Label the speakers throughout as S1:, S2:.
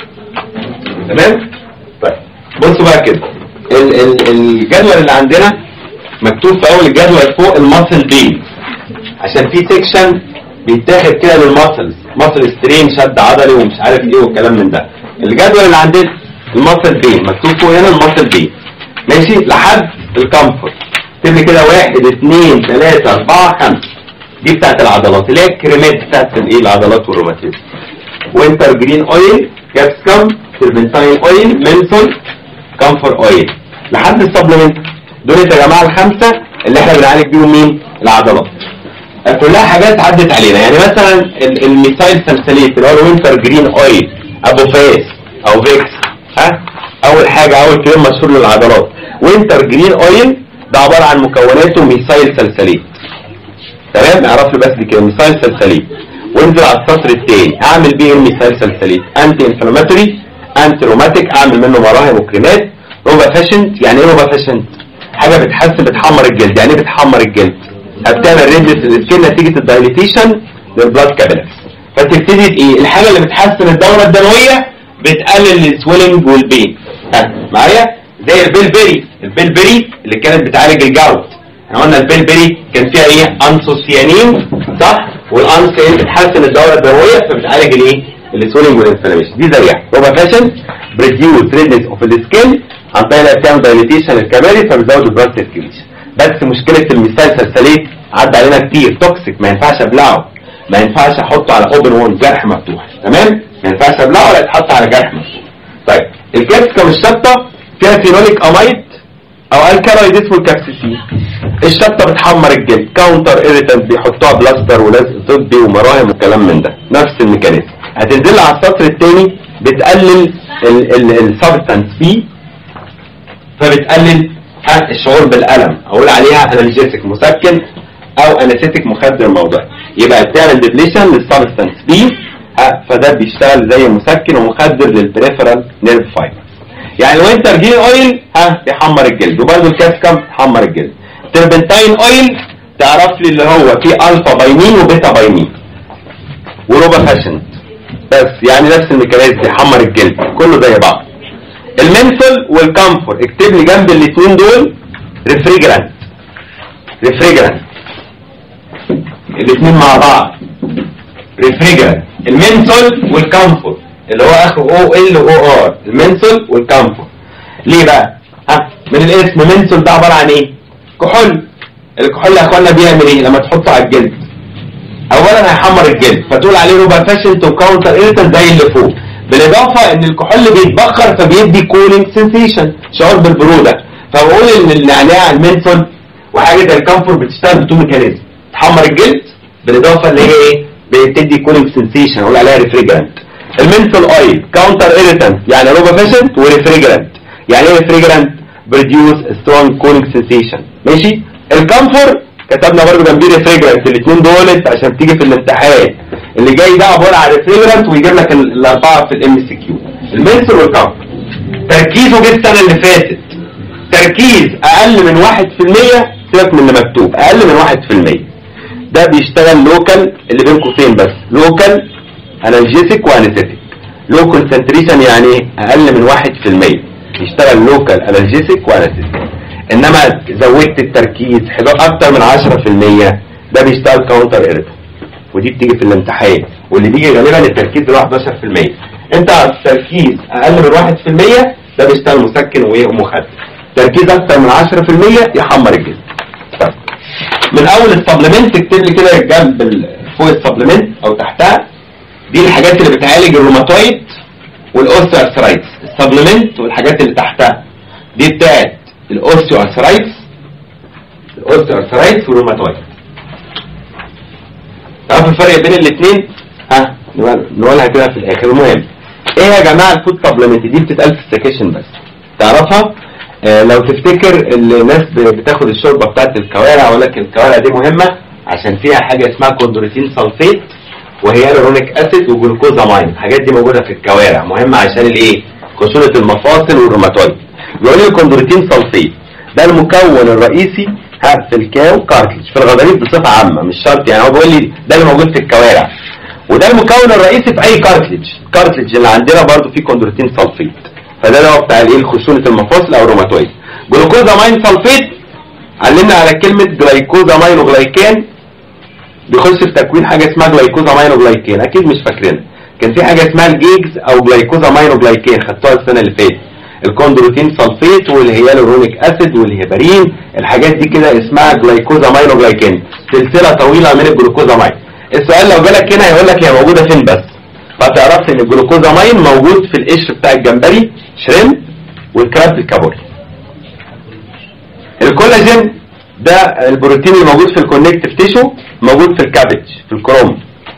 S1: تمام طيب بصوا بقى كده ال- ال- الجدول اللي عندنا مكتوب في اول الجدول فوق الماسل بين عشان في سيكشن بيتاخد كده للماسلز ماسل سترين شد عضلي ومش عارف ايه والكلام من ده الجدول اللي عندنا الماسل بين مكتوب فوق هنا الماسل بين ماشي لحد الكمفورت تبقى كده واحد اثنين ثلاثة أربعة خمسة دي بتاعت العضلات اللي هي الكريمات بتاعت الايه العضلات والروماتيزم وينتر جرين اويل كابسكم سيربنتاين اويل منسول كامفور اويل لحد السبلمنت دول يا جماعه الخمسه اللي احنا بنعالج بيهم مين العضلات كلها حاجات عدت علينا يعني مثلا ال- الميثايل سلسليت اللي هو الوينتر جرين اويل ابو فاس او فيكس ها اول حاجه اول كلام مشهور للعضلات وينتر جرين اويل ده عباره عن مكوناته ميثايل سلسليت تمام اعرف له بس دي كده ميثايل سلسليت وانزل على السطر الثاني اعمل بيه ايه الميثايل سلسليت انتي انفلاماتوري انتي روماتيك اعمل منه مراهم وكريمات روبا فاشنت يعني ايه روبا فاشنت حاجه بتحسن بتحمر الجلد يعني ايه بتحمر الجلد بتعمل ريدنس للسكين نتيجه الدايليتيشن للبلاد كابيلارز فتبتدي بايه الحاجه اللي بتحسن الدوره الدمويه بتقلل السويلنج والبين ها معايا زي البيلبري البيلبري اللي كانت بتعالج الجوت احنا قلنا البيلبري كان فيها ايه انسوسيانين صح والانسين بتحسن الدوره الدمويه فبتعالج الايه السويلنج والانفلاميشن دي زيها روبا فاشن بريديوس ريدنس اوف السكين عن طريق انها بتعمل دايليتيشن الكباري فبتزود البلاد سيركيليشن بس مشكله المثال سلسليت عدى علينا كتير توكسيك ما ينفعش ابلعه ما ينفعش احطه على اوبن وون جرح مفتوح تمام ما ينفعش ابلعه ولا يتحط على جرح مفتوح طيب الكابسكم الشطه فيها فينوليك امايد او الكالويد اسمه الكابسيسين الشطه بتحمر الجلد كاونتر ايريتنت بيحطوها بلاستر ولزق طبي ومراهم وكلام من ده نفس الميكانيزم هتنزل على السطر الثاني بتقلل السبستانس بي فبتقلل ها الشعور بالالم اقول عليها انالجيسك مسكن او انستيك مخدر موضعي يبقى بتعمل ديبليشن للسبستانس بي ها فده بيشتغل زي مسكن ومخدر للبريفرال نيرف فايبر يعني الوينتر جين اويل ها يحمر الجلد وبرده الكاسكم يحمر الجلد تربنتاين اويل تعرف لي اللي هو فيه الفا بايمين وبيتا بايمين وروبا فاشنت بس يعني نفس الميكانيزم يحمر الجلد كله زي بعض المنثول والكامفور اكتب لي جنب الاثنين دول ريفريجرانت ريفريجرانت الاثنين مع بعض ريفريجرانت المنثول والكامفور اللي هو اخره او ال او ار المنثول والكامفور ليه بقى ها من الاسم منثول ده عباره عن ايه كحول الكحول يا اخوانا بيعمل ايه لما تحطه على الجلد اولا هيحمر الجلد فتقول عليه روبا فاشنت وكاونتر ايرتن زي اللي فوق بالاضافه ان الكحول بيتبخر فبيدي كولينج سنسيشن شعور بالبروده فبقول ان النعناع المنثول وحاجه زي الكامفور بتشتغل بتو ميكانيزم تحمر الجلد بالاضافه اللي هي ايه بتدي كولينج سنسيشن اقول عليها ريفريجرانت المنثول اويل كاونتر ايريتنت يعني روبا فاشنت وريفريجرانت يعني ايه ريفريجرانت بروديوس سترونج كولينج سنسيشن ماشي الكامفور كتبنا برضه جنبيه ريفريجرانت الاثنين دولت عشان تيجي في الامتحان اللي جاي ده عباره عن ريفريجرانت ويجيب لك ال- الاربعه في الام سي كيو المنثول والكامفور تركيزه جه السنه اللي فاتت تركيز اقل من 1% سيبك من اللي مكتوب اقل من 1% ده بيشتغل لوكال اللي بين قوسين بس لوكال انالجيسيك وانستيك لو كونسنتريشن يعني ايه اقل من 1% يشتغل لوكال انالجيسيك وانستيك انما زودت التركيز 11 اكتر من 10% ده بيشتغل كاونتر ايرتون ودي بتيجي في الامتحان واللي بيجي غالبا التركيز اللي هو 11% انت على التركيز اقل من 1% ده بيشتغل مسكن وايه ومخدر تركيز اكتر من 10% يحمر الجسم طيب من اول السبلمنت اكتب لي كده جنب ال- فوق السبلمنت او تحتها دي الحاجات اللي بتعالج الروماتويد والاوستيو ارثرايتس السبلمنت والحاجات اللي تحتها دي بتاعت الاوستيو ارثرايتس الاوستيو ارثرايتس والروماتويد تعرف الفرق بين الاثنين ها نقول- نقولها كده في الاخر المهم ايه يا جماعه الفود سبلمنت دي بتتقال في السكيشن بس تعرفها آه لو تفتكر الناس ب- بتاخد الشوربه بتاعت الكوارع اقول لك الكوارع دي مهمه عشان فيها حاجه اسمها كوندروتين سلفيت وهي هيالورونيك اسيد وجلوكوزامين الحاجات دي موجوده في الكوارع مهمه عشان الايه خشونه المفاصل والروماتويد بيقول لي الكوندروتين سلفيت ده المكون الرئيسي ها في الكاو كارتلج في الغضاريف بصفه عامه مش شرط يعني هو بيقول لي ده اللي موجود في الكوارع وده المكون الرئيسي في اي كارتليج الكارتليج اللي عندنا برضو فيه كوندروتين سلفيت فده اللي هو بتاع الايه خشونه المفاصل او الروماتويد جلوكوزامين سلفيت علمنا على كلمه جلايكوزامين وجلايكان بيخش في تكوين حاجه اسمها جلايكوزامين وجلايكان اكيد مش فاكرينها كان في حاجه اسمها الجيجز او جلايكوزامين وجلايكان خدتوها السنه اللي فاتت الكوندروتين سلفيت والهيالورونيك اسيد والهيبارين الحاجات دي كده اسمها جلايكوزامين وجلايكان سلسله طويله من الجلوكوزامين السؤال لو جالك هنا هيقول لك هي موجوده فين بس فتعرف ان الجلوكوزامين موجود في القشر بتاع الجمبري شريمب والكراب الكابوري الكولاجين ده البروتين اللي موجود في الكونكتيف تيشو موجود في الكابج في الكروم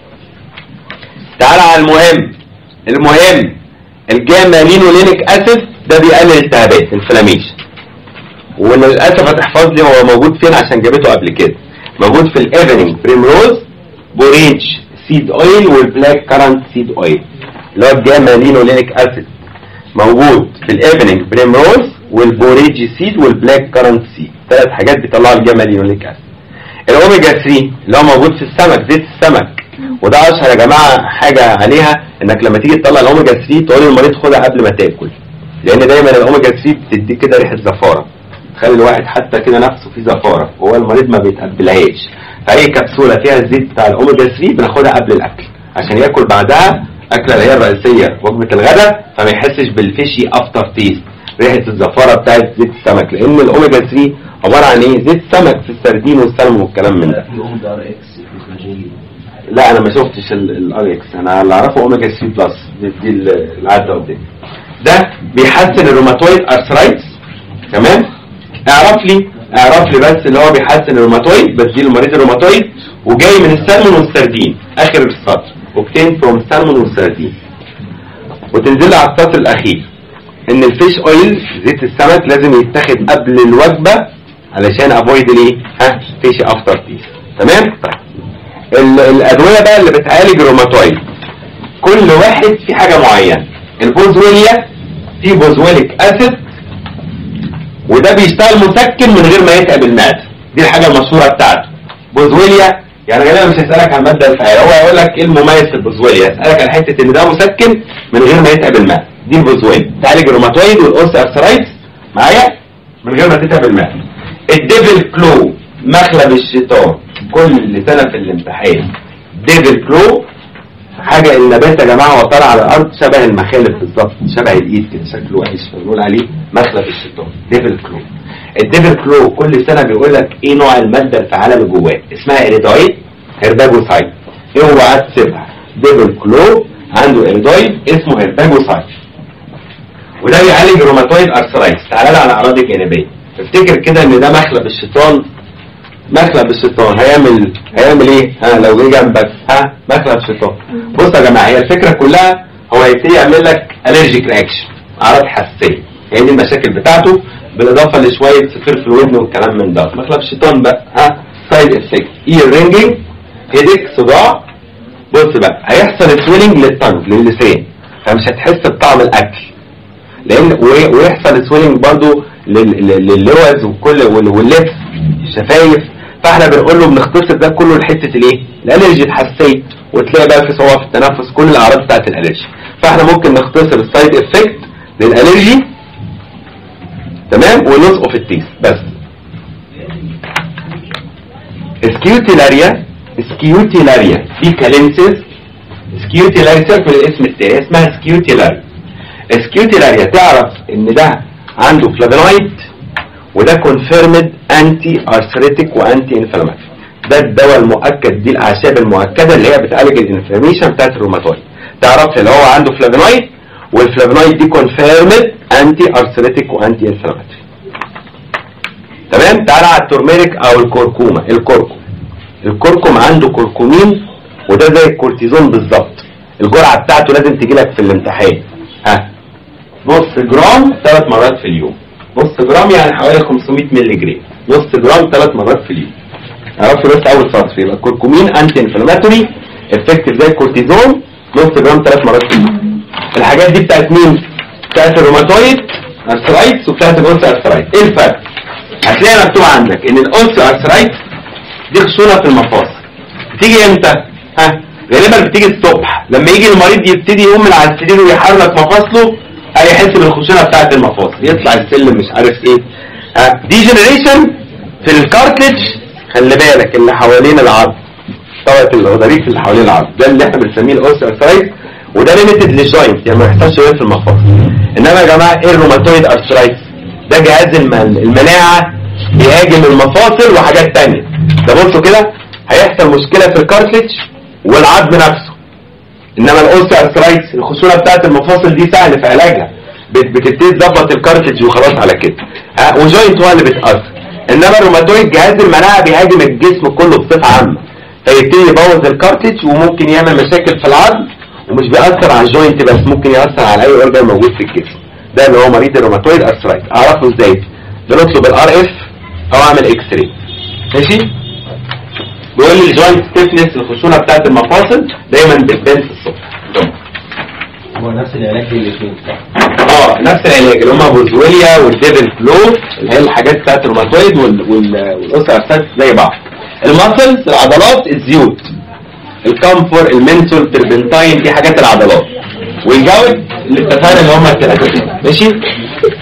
S1: تعال على المهم المهم الجامالينولينيك اسيد ده بيقلل التهابات انفلاميشن وللاسف هتحفظ لي هو موجود فين عشان جابته قبل كده موجود في الايفنينج بريمروز بوريج سيد اويل والبلاك كارنت سيد اويل اللي هو الجامالينولينيك اسيد موجود في الايفنينج بريمروز والبوريج سيد والبلاك كارنت سيد ثلاث حاجات بيطلعوا الجامالينوليك اسيد الاوميجا 3 اللي هو موجود في السمك زيت السمك وده اشهر يا جماعه حاجه عليها انك لما تيجي تطلع الاوميجا 3 تقول للمريض خدها قبل ما تاكل لان دايما الاوميجا 3 بتدي كده ريحه زفاره تخلي الواحد حتى كده نفسه فيه زفاره وهو المريض ما بيتقبلهاش فاي كبسوله فيها الزيت بتاع الاوميجا 3 بناخدها قبل الاكل عشان ياكل بعدها اكله اللي هي الرئيسيه وجبه الغداء فما يحسش بالفيشي افتر تيست ريحه الزفاره بتاعت زيت السمك لان الاوميجا 3 عباره عن ايه زيت سمك في السردين والسلمون والكلام من ده
S2: في اوميجا ار اكس في الفلاجيل
S1: لا انا ما شفتش الار اكس انا اللي اعرفه اوميجا 3 بلس دي, دي العاده قدامي ده بيحسن الروماتويد ارثرايتس تمام اعرف لي اعرف لي بس اللي هو بيحسن الروماتويد بدي المريض الروماتويد وجاي من السلمون والسردين اخر السطر اوبتين فروم السلمون والسردين وتنزل على السطر الاخير ان الفيش اويل زيت السمك لازم يتاخد قبل الوجبه علشان افويد الايه ها فيش افتر تيست تمام طيب ال- الادويه بقى اللي بتعالج الروماتويد كل واحد في حاجه معينه البوزويليا في بوزويليك اسيد وده بيشتغل مسكن من غير ما يتعب المعده دي الحاجه المشهوره بتاعته بوزويليا يعني غالبا مش هيسالك عن الماده الفعاله هو هيقول لك ايه المميز في البوزويليا يسالك عن حته ان ده مسكن من غير ما يتعب المعده دي البوزويليا تعالج الروماتويد والاوس ارثرايتس معايا من غير ما تتعب المعده الديفل كلو مخلب الشيطان كل سنه في الامتحان ديفل كلو حاجة النبات يا جماعة هو طالع على الأرض شبه المخالب بالظبط شبه الإيد كده شكله وحش فبنقول عليه مخلب الشيطان ديفل كلو الديفل كلو كل سنة بيقول لك إيه نوع المادة الفعالة اللي جواه اسمها إريدويد هيرباجوسايد اوعى تسيبها ديفل كلو عنده إريدويد اسمه هيرباجوسايد وده بيعالج الروماتويد ارثرايتس تعالى على اعراض الجانبيه افتكر كده ان ده مخلب الشيطان مخلب الشيطان هيعمل هيعمل ايه ها لو جه جنبك ها مخلب الشيطان بص يا جماعه هي الفكره كلها هو هيبتدي يعمل لك الرجيك رياكشن اعراض حساسيه هي دي المشاكل بتاعته بالاضافه لشويه صفير في الودن والكلام من ده مخلب الشيطان بقى ها سايد افكت اير رينجينج هيديك صداع بص بقى هيحصل سويلنج للتنج للسان فمش هتحس بطعم الاكل لان وي- ويحصل سويلنج برضو لل- لل- لللوز وكل وال- واللبس الشفايف فاحنا بنقول له بنختصر ده كله لحته الايه الالرجي الحساسيه وتلاقي بقى في صعوبه في التنفس كل الاعراض بتاعت الالرجي فاحنا ممكن نختصر السايد افكت للالرجي تمام ولوس اوف التيست بس سكيوتيلاريا سكيوتيلاريا في كالينسيس سكيوتيلاريا في الاسم التاني اسمها سكيوتيلاريا سكيوتيلاريا تعرف ان ده عنده فلافونويد وده كونفيرمد انتي ارثريتيك وانتي انفلاماتوري ده الدواء المؤكد دي الاعشاب المؤكده اللي هي بتعالج الانفلاميشن بتاعت الروماتويد تعرف اللي هو عنده فلافونويد والفلافونويد دي كونفيرمد انتي ارثريتيك وانتي انفلاماتوري تمام تعالى على التورميريك او الكركومه الكركم الكركم عنده كركمين وده زي الكورتيزون بالظبط الجرعه بتاعته لازم تجي لك في الامتحان ها نص جرام ثلاث مرات في اليوم نص جرام يعني حوالي 500 مللي جرام نص جرام ثلاث مرات في اليوم عرفت بس اول سطر يبقى الكركمين انتي انفلاماتوري افكتيف زي الكورتيزون نص جرام ثلاث مرات في اليوم الحاجات دي بتاعت مين بتاعت الروماتويد ارثرايتس وبتاعت الاوس ارثرايتس ايه الفرق هتلاقي مكتوب عندك ان الاوس ارثرايتس دي خشونه في المفاصل بتيجي امتى ها غالبا بتيجي الصبح لما يجي المريض يبتدي يقوم من على السرير ويحرك مفاصله هيحس بالخشونه بتاعه المفاصل يطلع السلم مش عارف ايه دي جنريشن في الكارتلج خلي بالك اللي حوالين العظم طبقه الغضاريف اللي حوالين العظم ده اللي احنا بنسميه الاوستيوارثرايتس وده ليميتد للجوينت يعني ما يحصلش غير في المفاصل انما يا جماعه ايه الروماتويد ارثرايتس ده جهاز الم- المناعه بيهاجم المفاصل وحاجات تانية ده بصوا كده هيحصل مشكله في الكارتلج والعظم نفسه انما الاوستيوارثرايتس الخشونه بتاعت المفاصل دي سهل في علاجها بت- بتبتدي تظبط الكارتلج وخلاص على كده ها وجوينت هو اللي بيتاثر انما الروماتويد جهاز المناعه بيهاجم الجسم كله بصفه عامه فيبتدي يبوظ الكارتلج وممكن يعمل مشاكل في العظم ومش بيأثر على الجوينت بس ممكن يأثر على اي اورجان موجود في الجسم ده اللي هو مريض الروماتويد ارثرايتس اعرفه ازاي بنطلب الار اف او اعمل اكس راي ماشي بيقول لي الجوينت ستيفنس الخشونه بتاعت المفاصل دايما بتبان في الصبح
S2: هو نفس العلاج للاثنين صح؟
S1: اه نفس العلاج اللي هم بوزوليا والديفل فلو اللي هي الحاجات بتاعت الروماتويد وال- وال- والاوستيوارثرايتس زي بعض المسلز العضلات الزيوت الكامفور المنسول التربنتاين دي حاجات العضلات والجود اللي اتفقنا ان هم الثلاثه ماشي